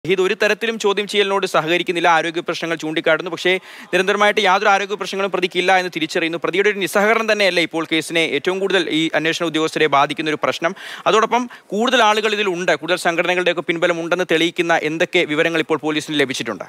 ഇത് ഒരു തരത്തിലും ചോദ്യം ചെയ്യലിനോട് സഹകരിക്കുന്നില്ല ആരോഗ്യ പ്രശ്നങ്ങൾ ചൂണ്ടിക്കാട്ടുന്നു പക്ഷേ നിരന്തരമായിട്ട് യാതൊരു ആരോഗ്യ പ്രശ്നങ്ങളും പ്രതിക്കില്ല എന്ന് തിരിച്ചറിയുന്നു പ്രതിയുടെ ഒരു നിസ്സഹകരണം തന്നെയല്ലേ ഇപ്പോൾ കേസിനെ ഏറ്റവും കൂടുതൽ ഈ അന്വേഷണ ഉദ്യോഗസ്ഥരെ ബാധിക്കുന്ന ഒരു പ്രശ്നം അതോടൊപ്പം കൂടുതൽ ആളുകൾ ഇതിൽ ഉണ്ട് കൂടുതൽ സംഘടനകളുടെയൊക്കെ പിൻബലം ഉണ്ടെന്ന് തെളിയിക്കുന്ന എന്തൊക്കെ വിവരങ്ങൾ ഇപ്പോൾ പോലീസിന് ലഭിച്ചിട്ടുണ്ട്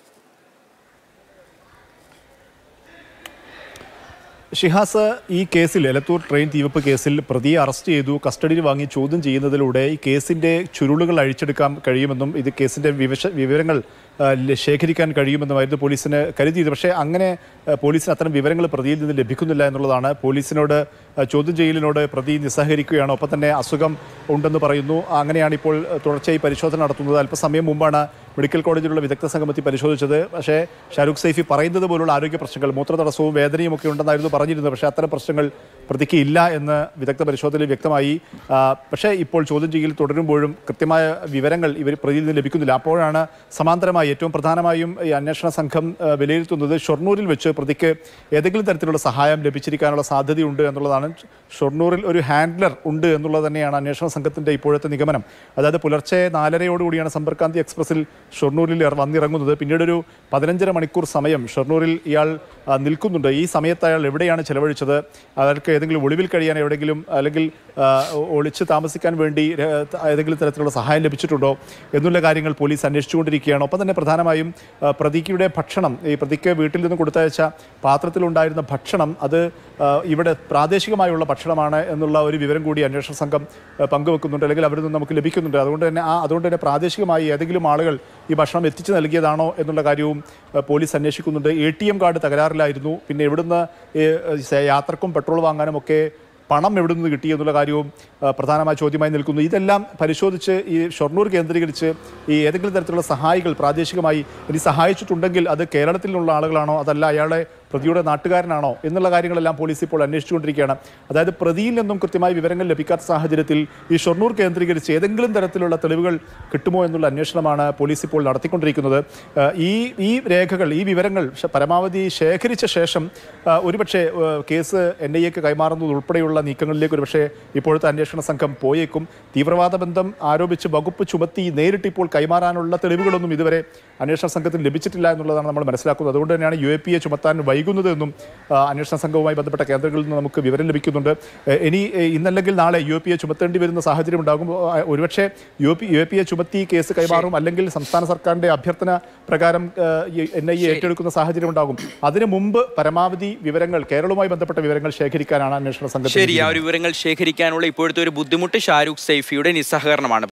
ഷിഹാസ് ഈ കേസിൽ എലത്തൂർ ട്രെയിൻ തീവെപ്പ് കേസിൽ പ്രതിയെ അറസ്റ്റ് ചെയ്തു കസ്റ്റഡിയിൽ വാങ്ങി ചോദ്യം ചെയ്യുന്നതിലൂടെ ഈ കേസിന്റെ ചുരുളുകൾ അഴിച്ചെടുക്കാൻ കഴിയുമെന്നും ഇത് കേസിന്റെ വിവശ വിവരങ്ങൾ ആ, ല- ശേഖരിക്കാൻ കഴിയുമെന്നുമായിരുന്നു പോലീസിന് കരുതിയത് പക്ഷേ അങ്ങനെ ആ, പോലീസിന് അത്തരം വിവരങ്ങൾ പ്രതിയിൽ നിന്ന് ലഭിക്കുന്നില്ല എന്നുള്ളതാണ് പോലീസിനോട് ആ, ചോദ്യം ചെയ്യലിനോട് പ്രതി നിസ്സഹകരിക്കുകയാണ് ഒപ്പം തന്നെ അസുഖം ഉണ്ടെന്ന് പറയുന്നു അങ്ങനെയാണ് ഇപ്പോൾ ആ, തുടർച്ചയായി പരിശോധന നടത്തുന്നത് അല്പസമയം മുമ്പാണ് മെഡിക്കൽ കോളേജിലുള്ള വിദഗ്ധ സംഘമെത്തി പരിശോധിച്ചത് പക്ഷേ ഷാരൂഖ് സൈഫി പറയുന്നത് പോലുള്ള ആരോഗ്യ പ്രശ്നങ്ങൾ മൂത്രതടസ്സവും വേദനയും ഒക്കെ ഉണ്ടെന്നായിരുന്നു പറഞ്ഞിരുന്നത് പക്ഷേ അത്തരം പ്രശ്നങ്ങൾ പ്രതിക്ക് ഇല്ല എന്ന് വിദഗ്ധ പരിശോധനയിൽ വ്യക്തമായി ആ, പക്ഷേ ഇപ്പോൾ ചോദ്യം ചെയ്യൽ തുടരുമ്പോഴും കൃത്യമായ വിവരങ്ങൾ ഇവർ പ്രതിയിൽ നിന്ന് ലഭിക്കുന്നില്ല അപ്പോഴാണ് സമാന്തരമായി ഏറ്റവും പ്രധാനമായും ഈ അന്വേഷണ സംഘം ആ, വിലയിരുത്തുന്നത് ഷൊർണൂരിൽ വെച്ച് പ്രതിക്ക് ഏതെങ്കിലും തരത്തിലുള്ള സഹായം ലഭിച്ചിരിക്കാനുള്ള സാധ്യതയുണ്ട് എന്നുള്ളതാണ് ഷൊർണൂരിൽ ഒരു ഹാൻഡ്ലർ ഉണ്ട് എന്നുള്ളത് തന്നെയാണ് അന്വേഷണ സംഘത്തിന്റെ ഇപ്പോഴത്തെ നിഗമനം അതായത് പുലർച്ചെ നാലരയോടുകൂടിയാണ് സമ്പർക്കാന്തി എക്സ്പ്രസിൽ ഷൊർണൂരിൽ ഇറ- വന്നിറങ്ങുന്നത് പിന്നീട് ഒരു പതിനഞ്ചര മണിക്കൂർ സമയം ഷൊർണൂരിൽ ഇയാൾ ആ, നിൽക്കുന്നുണ്ട് ഈ സമയത്ത് അയാൾ എവിടെയാണ് ചെലവഴിച്ചത് അയാൾക്ക് ഏതെങ്കിലും ഒളിവിൽ കഴിയാൻ എവിടെയെങ്കിലും അല്ലെങ്കിൽ ആ, ഒ- ഒളിച്ച് താമസിക്കാൻ വേണ്ടി ര- ഏതെങ്കിലും തരത്തിലുള്ള സഹായം ലഭിച്ചിട്ടുണ്ടോ എന്നുള്ള കാര്യങ്ങൾ പോലീസ് അന്വേഷിച്ചുകൊണ്ടിരിക്കുകയാണ് ഒപ്പം തന്നെ പ്രധാനമായും ആ, പ്രതിയുടെ ഭക്ഷണം ഈ പ്രതിക്ക് വീട്ടിൽ നിന്ന് കൊടുത്തയച്ച പാത്രത്തിലുണ്ടായിരുന്ന ഭക്ഷണം അത് ആ, ഇവിടെ പ്രാദേശികമായുള്ള ഭക്ഷണമാണ് എന്നുള്ള ഒരു വിവരം കൂടി അന്വേഷണ സംഘം ആ, പങ്കുവെക്കുന്നുണ്ട് അല്ലെങ്കിൽ അവരിൽ നിന്ന് നമുക്ക് ലഭിക്കുന്നുണ്ട് അതുകൊണ്ട് തന്നെ ആ അതുകൊണ്ട് തന്നെ പ്രാദേശികമായി ഏതെങ്കിലും ആളുകൾ ഈ ഭക്ഷണം എത്തിച്ചു നൽകിയതാണോ എന്നുള്ള കാര്യവും ആ, പോലീസ് അന്വേഷിക്കുന്നുണ്ട് എ ടി എം കാർഡ് തകരാറിലായിരുന്നു പിന്നെ എവിടുന്ന് ഈ, ഏ, യാത്രക്കും പെട്രോൾ വാങ്ങാനും ഒക്കെ പണം എവിടെ നിന്ന് കിട്ടി എന്നുള്ള കാര്യവും ആ, പ്രധാനമായ ചോദ്യമായി നിൽക്കുന്നു ഇതെല്ലാം പരിശോധിച്ച് ഈ ഷൊർണൂർ കേന്ദ്രീകരിച്ച് ഈ ഏതെങ്കിലും തരത്തിലുള്ള സഹായികൾ പ്രാദേശികമായി ഇനി സഹായിച്ചിട്ടുണ്ടെങ്കിൽ അത് കേരളത്തിൽ നിന്നുള്ള ആളുകളാണോ അതല്ല അയാളെ പ്രതിയുടെ നാട്ടുകാരനാണോ എന്നുള്ള കാര്യങ്ങളെല്ലാം പോലീസ് ഇപ്പോൾ അന്വേഷിച്ചുകൊണ്ടിരിക്കുകയാണ് അതായത് പ്രതിയിൽ നിന്നും കൃത്യമായ വിവരങ്ങൾ ലഭിക്കാത്ത സാഹചര്യത്തിൽ ഈ ഷൊർണൂർ കേന്ദ്രീകരിച്ച് ഏതെങ്കിലും തരത്തിലുള്ള തെളിവുകൾ കിട്ടുമോ എന്നുള്ള അന്വേഷണമാണ് പോലീസ് ഇപ്പോൾ നടത്തിക്കൊണ്ടിരിക്കുന്നത് ആ, ഈ ഈ രേഖകൾ ഈ വിവരങ്ങൾ ശ- പരമാവധി ശേഖരിച്ച ശേഷം ആ, ഒരുപക്ഷെ ആ, കേസ് എൻ ഐ എക്ക് കൈമാറുന്നത് ഉൾപ്പെടെയുള്ള നീക്കങ്ങളിലേക്ക് ഒരുപക്ഷെ ഇപ്പോഴത്തെ അന്വേഷണ സംഘം പോയേക്കും തീവ്രവാദ ബന്ധം ആരോപിച്ച് വകുപ്പ് ചുമത്തി നേരിട്ട് ഇപ്പോൾ കൈമാറാനുള്ള തെളിവുകളൊന്നും ഇതുവരെ അന്വേഷണ സംഘത്തിന് ലഭിച്ചിട്ടില്ല എന്നുള്ളതാണ് നമ്മൾ മനസ്സിലാക്കുന്നത് അതുകൊണ്ട് തന്നെയാണ് യു എ പി എ ചുമത്താൻ വൈകുന്നത് എന്നും ആ, അന്വേഷണ സംഘവുമായി ബന്ധപ്പെട്ട കേന്ദ്രങ്ങളിൽ നിന്ന് നമുക്ക് വിവരം ലഭിക്കുന്നുണ്ട് എ, ഇനി എ, ഇന്നല്ലെങ്കിൽ നാളെ യു എ പി എ ചുമത്തേണ്ടി വരുന്ന സാഹചര്യം ഉണ്ടാകും ആ, ഒരുപക്ഷെ U P U A P A ചുമത്തി കേസ് കൈമാറും അല്ലെങ്കിൽ സംസ്ഥാന സർക്കാരിന്റെ അഭ്യർത്ഥന പ്രകാരം എൻ ഐ എ ഏറ്റെടുക്കുന്ന സാഹചര്യം ഉണ്ടാകും അതിനു മുമ്പ് പരമാവധി വിവരങ്ങൾ കേരളവുമായി ബന്ധപ്പെട്ട വിവരങ്ങൾ ശേഖരിക്കാനാണ് അന്വേഷണ സംഘം ശരി ആ ഒരു വിവരങ്ങൾ ശേഖരിക്കാനുള്ള ഇപ്പോഴത്തെ ഒരു ബുദ്ധിമുട്ട് ഷാരൂഖ് സൈഫിയുടെ നിസ്സഹകരണമാണ്